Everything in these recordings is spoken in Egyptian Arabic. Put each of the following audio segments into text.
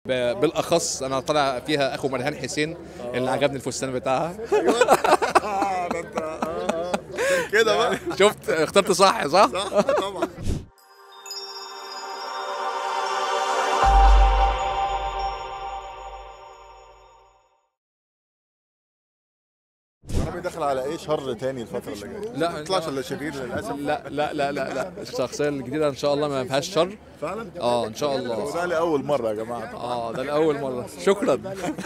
ب- بالاخص انا طالع فيها اخو مرهان حسين اللي عجبني الفستان بتاعها اه ده انت اه اه عشان كده بقى شفت اخترت صح صح صح طبعا العربي داخل على ايه شر تاني الفترة اللي جاية لا، ما تطلعش الا شرير للاسف لا لا لا لا لا الشخصيه الجديده ان شاء الله ما فيهاش شر فعلا اه ان شاء الله ده لي اول مرة يا جماعة اه ده الاول مره شكرا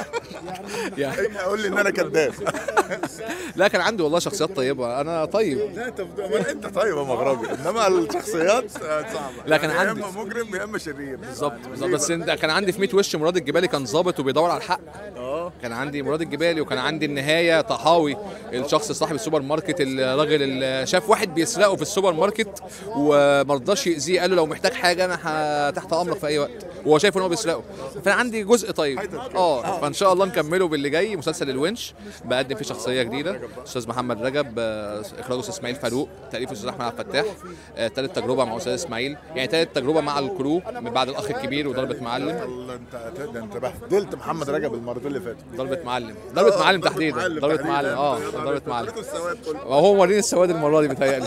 يعني اقول لي ان انا كذاب لا كان عندي والله شخصيات طيبه انا طيب لا انت أمال انت طيب يا مغربي انما الشخصيات آه، صعبة لا، كان يا عندي- اما مجرم يا اما شرير بالظبط بالظبط بس انت كان عندي في 100 وش مراد الجبالي كان ظابط وبيدور على الحق اه كان عندي مراد الجبالي وكان عندي النهايه طحاوي الشخص صاحب السوبر ماركت الراجل اللي شاف واحد بيسرقه في السوبر ماركت وما رضاش يأذيه قال له لو محتاج حاجه انا ه- تحت امرك في اي وقت وهو شايف ان هو بيسرقه فانا عندي جزء طيب اه فان شاء الله نكمله باللي جاي مسلسل الونش بقدم فيه شخصيه جديده استاذ محمد رجب آه، اخراج استاذ اسماعيل فاروق تاليف استاذ احمد عبد الفتاح آه، تالت تجربه مع استاذ اسماعيل يعني تالت تجربه مع الكرو من بعد الاخ الكبير وضربه معلم الله انت ده انت بهدلت محمد رجب المرتين اللي فاتوا ضربه معلم ضربه معلم تحديدا ضربه تحديداً. معلم اه يا نهار ضربه أسود. معلم وريته السواد كله وهو موريني السواد المره دي بيتهيألي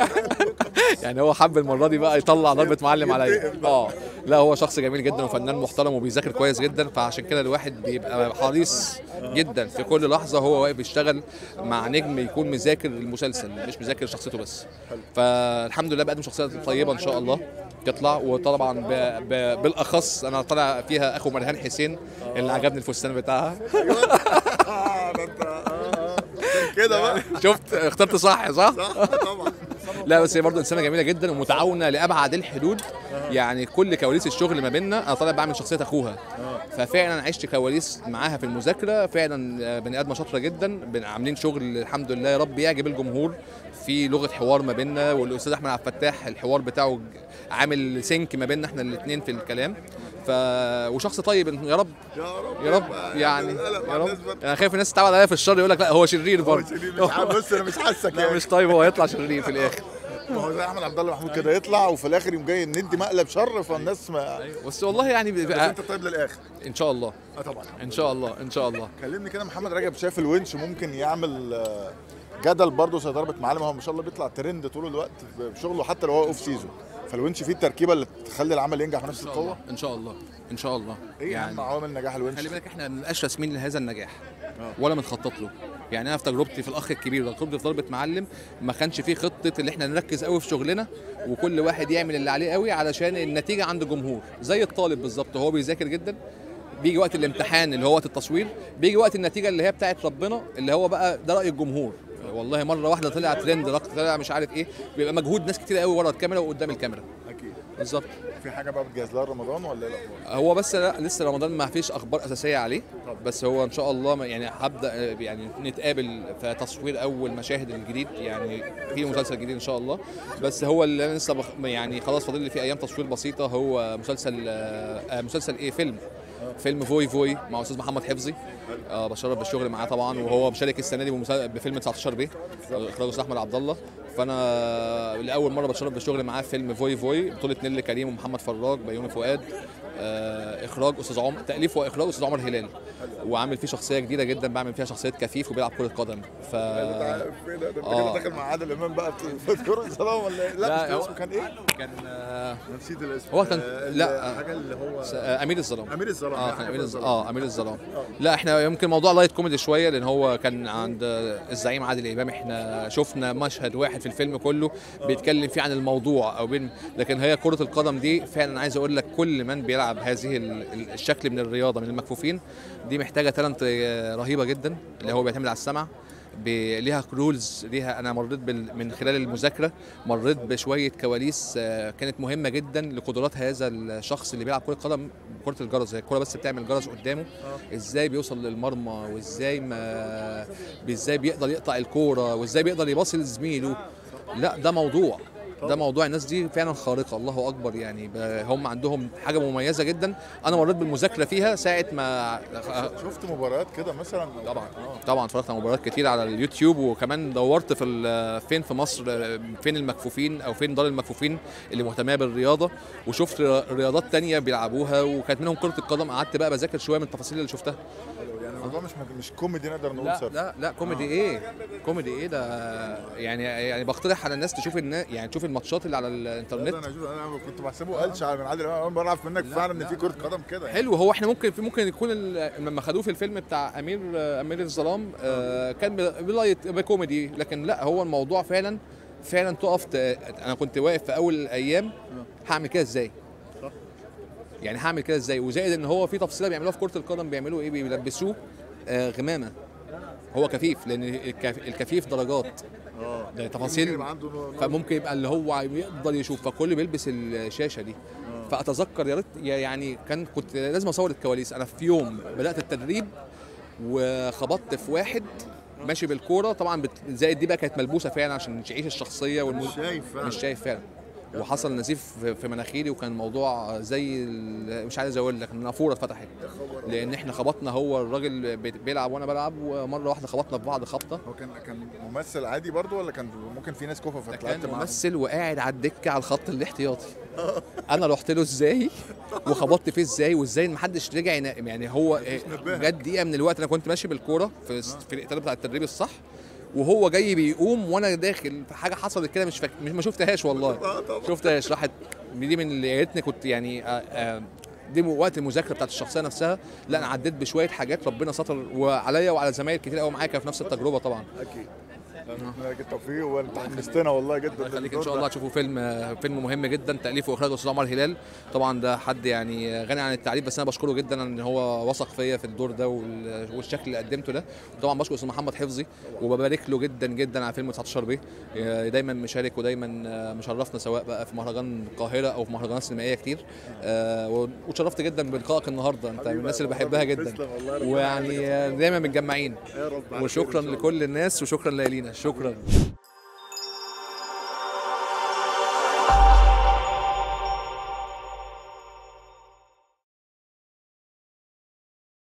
يعني هو حب المره دي بقى يطلع ضربه معلم عليا اه لا هو شخص جميل جدا وفنان محترم وبيذاكر كويس جدا فعشان كده الواحد بيبقى حريص جدا في كل لحظه هو واقف بيشتغل مع نجم يكون مذاكر المسلسل مش مذاكر شخصيته بس فالحمد لله بقدم شخصيه طيبه ان شاء الله تطلع وطبعا ب... ب... بالاخص انا طالع فيها اخو مرهان حسين اللي عجبني الفستان بتاعها اه ده انت اه اه عشان كده بقى شفت اخترت صح صح صح طبعا لا بس هي برضه انسانه جميله جدا ومتعاونه لابعد الحدود يعني كل كواليس الشغل ما بيننا انا طالع بعمل شخصيه اخوها ففعلا عشت كواليس معاها في المذاكره فعلا آه، بني ادمه شاطره جدا بن- عاملين شغل الحمد لله يا رب يعجب الجمهور في لغه حوار ما بيننا والاستاذ احمد عبد الفتاح الحوار بتاعه ج- عامل سينك ما بيننا احنا الاثنين في الكلام ف وشخص طيب يا رب يا رب يا رب يبقى يعني القلق مع يا رب الناس بقى. انا خايف الناس تتعود عليا في الشر يقول لك لا هو شرير هو برضه شرير مش عارف بص انا مش حاسك لا يعني مش طيب هو هيطلع شرير في الاخر ما هو زي احمد عبد الله محمود كده يطلع وفي الاخر يوم جاي ندي مقلب شر فالناس ما بس والله يعني بس بيبقى- انت طيب للاخر ان شاء الله اه طبعا ان شاء الله ان شاء الله كلمني كده محمد رجب شايف الونش ممكن يعمل آه، جدل برضه زي ضربة معلم هو ما شاء الله بيطلع ترند طول الوقت بشغله حتى لو هو اوف سيزون فالونش فيه التركيبه اللي تخلي العمل ينجح بنفس القوه ان شاء الله ان شاء الله ايه يعني اهم عوامل نجاح الونش خلي بالك احنا ما بنبقاش راسمين لهذا النجاح ولا بنخطط له يعني انا في تجربتي في الاخ الكبير تجربتي في ضربه معلم ما كانش فيه خطه اللي احنا نركز قوي في شغلنا وكل واحد يعمل اللي عليه قوي علشان النتيجه عند الجمهور زي الطالب بالظبط هو بيذاكر جدا بيجي وقت الامتحان اللي هو وقت التصوير بيجي وقت النتيجه اللي هي بتاعت ربنا اللي هو بقى ده راي الجمهور والله مره واحده طلع ترند رقم طلع مش عارف ايه بيبقى مجهود ناس كتير قوي ورا الكاميرا وقدام الكاميرا اكيد بالظبط في حاجه بقى بتجهز لها رمضان ولا ايه الاخبار هو بس لا لسه رمضان ما فيش اخبار اساسيه عليه بس هو ان شاء الله ما- يعني هبدا آه، يعني نتقابل في تصوير اول مشاهد الجديد يعني في مسلسل جديد ان شاء الله بس هو اللي انا لسه بخ... يعني خلاص فاضل لي فيه ايام تصوير بسيطه هو مسلسل آه، آه، مسلسل ايه فيلم فيلم فوي فوي مع استاذ محمد حفظي آه بشرف بالشغل معاه طبعا وهو مشارك السنه دي بمسا- بفيلم 19 بيه اخراج استاذ احمد عبد الله فانا لاول مره بشرف بالشغل معاه في فيلم فوي فوي بطوله نيللي كريم ومحمد فراج بيومي فؤاد آه، اخراج استاذ عمر تاليف واخراج استاذ عمر هلال وعامل فيه شخصيه جديده جدا بعمل فيها شخصيه كفيف وبيلعب كره قدم ف ده ايه ده ده انت كده آه. داخل مع عادل امام بقى في كره السلام ولا ايه؟ لا, لا، مش هو- اسمه كان ايه؟ كان آه، نسيت الاسم هو كان- آه، لا. الحاجه اللي هو س- آه، امير الظلام امير الظلام اه لا، كان حاجة امير في الظلام اه امير الظلام لا احنا يمكن موضوع لايت كوميدي شويه لان هو كان عند الزعيم عادل امام احنا شفنا مشهد واحد في الفيلم كله بيتكلم فيه عن الموضوع او بين لكن هي كره القدم دي فعلا عايز اقول لك كل من بيلعب هذه ال- ال- الشكل من الرياضه من المكفوفين دي محتاجه تالنت رهيبه جدا اللي هو بيعتمد على السمع ب- ليها رولز ليها انا مريت بال- من خلال المذاكره مريت بشويه كواليس آه، كانت مهمه جدا لقدرات هذا الشخص اللي بيلعب كره قدم كره الجرس هي الكره بس بتعمل جرس قدامه ازاي بيوصل للمرمى وازاي ما ازاي بيقدر يقطع الكوره وازاي بيقدر يباصي لزميله لا ده موضوع ده موضوع الناس دي فعلا خارقه الله اكبر يعني ب- هم عندهم حاجه مميزه جدا انا مريت بالمذاكره فيها ساعه ما شفت مباريات كده مثلا طبعا طبعا اتفرجت على مباريات كتير على اليوتيوب وكمان دورت في ال- فين في مصر فين المكفوفين او فين دار المكفوفين اللي مهتمه بالرياضه وشفت رياضات تانية بيلعبوها وكانت منهم كره القدم قعدت بقى بذاكر شويه من التفاصيل اللي شفتها يعني الموضوع مش مش كوميدي نقدر نقول لا صرف لا لا كوميدي ايه كوميدي ايه ده يعني يعني بقترح على الناس تشوف النا يعني تشوف الماتشات اللي على لا، الانترنت انا شوف انا كنت بحسبه قلش على من عادل امام أول مره اعرف منك فعلا ان في كره قدم كده يعني. حلو هو احنا ممكن في ممكن يكون ال- لما خدوه في الفيلم بتاع امير امير الظلام آه، كان ب- بلايت بكوميدي لكن لا هو الموضوع فعلا فعلا تقف ت- انا كنت واقف في اول الايام هعمل كده ازاي صح. يعني هعمل كده ازاي وزائد ان هو في تفصيله بيعملوها في كره القدم بيعملوا ايه بيلبسوه آه، غمامه هو كفيف لان الكف- الكفيف درجات اه ده تفاصيل ممكن يبقى عنده نوع- نوع- فممكن يبقى اللي هو يقدر يشوف فكل بيلبس الشاشه دي فاتذكر يا ريت يعني كان كنت لازم اصور الكواليس انا في يوم بدات التدريب وخبطت في واحد ماشي بالكوره طبعا بت- زائد دي بقى كانت ملبوسه فعلا عشان تعيش الشخصيه والم... مش شايف فعلا. مش شايف فعلا وحصل نزيف في- في مناخيري وكان الموضوع زي ال- مش عايز اقول لك النافوره اتفتحت لان احنا خبطنا هو الراجل بي- بيلعب وانا بلعب ومره واحده خبطنا في بعض خبطه هو كان كان ممثل عادي برضو ولا كان ممكن في ناس كوفه ده فطلعت كان معاهم ممثل وقاعد على الدكه على الخط الاحتياطي انا رحت له ازاي وخبطت فيه ازاي وازاي محدش رجع ينقم يعني هو نبهك. جت دقيقه من الوقت انا كنت ماشي بالكوره في في الاطار بتاع التدريب الصح وهو جاي بيقوم وانا داخل في حاجه حصلت كده مش فاك... مش ما شفتهاش والله شفتهاش راحت دي من اللي يا ريتني كنت يعني آه، آه، دي وقت المذاكره بتاعت الشخصيه نفسها لا انا عديت بشويه حاجات ربنا ستر وعليا وعلى زمايل كتير قوي معايا كانوا في نفس التجربه طبعا اكيد أتمنى لك التوفيق وانت حمستنا والله جدا الله يخليك ان للدور شاء ده. الله تشوفوا فيلم فيلم مهم جدا تاليف واخراج الاستاذ عمر هلال طبعا ده حد يعني غني عن التعريف بس انا بشكره جدا ان هو وثق فيا في الدور ده وال- والشكل اللي قدمته ده وطبعا بشكر الاستاذ محمد حفظي وببارك له جدا جدا على فيلم 19 بيه دايما مشارك ودايما مشرفنا سواء بقى في مهرجان القاهره او في مهرجانات سينمائيه كتير آه، واتشرفت جدا بلقائك النهارده انت من الناس اللي بحبها جدا تسلم والله ربنا ويعني دايما متجمعين يا رب على خير إن وشكرا شاء الله. لكل الناس وشكرا ليالينا شكرا